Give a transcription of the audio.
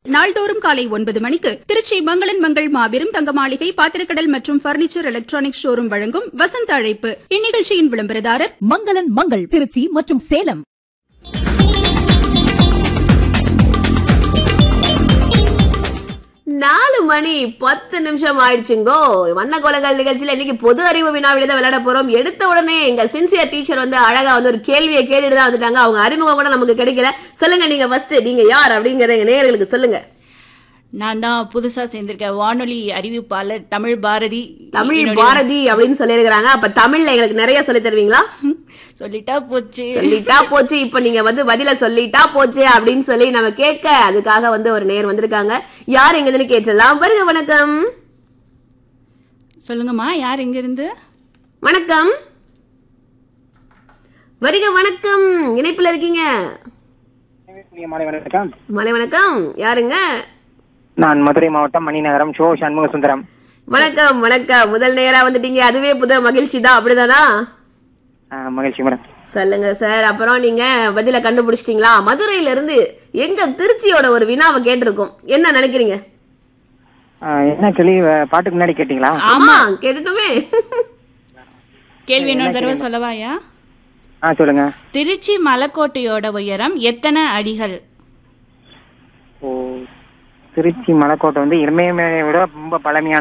நாள்தோறும் காலை ஒன்பது மணிக்கு திருச்சி மங்களன் மங்கள் மாபெரும் தங்க மாளிகை பாத்திரக்கடல் மற்றும் பர்னிச்சர் எலக்ட்ரானிக் ஷோரூம் வழங்கும் வசந்த அழைப்பு இந்நிகழ்ச்சியின் விளம்பரதாரர் மங்களன் மங்கள் திருச்சி மற்றும் சேலம் நாலு மணி பத்து நிமிஷம் ஆயிடுச்சுங்கோ வண்ண கோலங்கள் நிகழ்ச்சியில இன்னைக்கு பொது அறிவு வினாவிட தான் விளையாட போறோம் எடுத்த உடனே எங்க சின்சியர் டீச்சர் வந்து அழகா வந்து ஒரு கேள்வியை கேட்டுட்டு தான் வந்துட்டாங்க அவங்க அறிமுகம் கூட நமக்கு கிடைக்கல சொல்லுங்க நீங்க ஃபர்ஸ்ட் நீங்க யார் அப்படிங்கறத எங்க நேயர்களுக்கு சொல்லுங்க நான் தான் புதுசா சேர்ந்திருக்கேன் வானொலி அறிவிப்பாளர் தமிழ் பாரதி தமிழ் என்னுடைய- பாரதி அப்படின்னு சொல்லியிருக்கிறாங்க அப்ப தமிழ்ல எங்களுக்கு நிறைய சொல்லி தருவீங்களா சொல்லிட்டா போச்சு சொல்லிட்டா போச்சு இப்ப நீங்க வந்து பதில சொல்லிட்டா போச்சு அப்படின்னு சொல்லி நம்ம கேட்க அதுக்காக வந்து ஒரு நேர் வந்திருக்காங்க யார் எங்கன்னு கேட்டலாம் வருக வணக்கம் சொல்லுங்கம்மா யார் எங்க இருந்து வணக்கம் வருக வணக்கம் இணைப்புல இருக்கீங்க மாலை வணக்கம் மலை வணக்கம் யாருங்க நான் மதுரை மாவட்டம் மணிநகரம் ஷோ சண்முக சுந்தரம் வணக்கம் வணக்கம் முதல் நேரா வந்துட்டீங்க அதுவே புது மகிழ்ச்சி தான் அப்படிதானா ஆ, மகிழ்ச்சி மேடம் சொல்லுங்க சார் அப்புறம் நீங்க பதில கண்டுபிடிச்சிட்டீங்களா மதுரையில இருந்து எங்க திருச்சியோட ஒரு வினாவை கேட்டிருக்கோம் என்ன நினைக்கிறீங்க ஆ, என்ன கேள்வி அஹ், பாட்டுக்கு முன்னாடி கேட்டீங்களா ஆமா கேட்டுட்டுமே கேள்வி இன்னொரு தடவை சொல்லவாயா ஆ சொல்லுங்க திருச்சி மலைக்கோட்டையோட உயரம் எத்தனை அடிகள் ஓ திருச்சி மலைக்கோட்டை வந்து இமயமலையை விட ரொம்ப பழமையான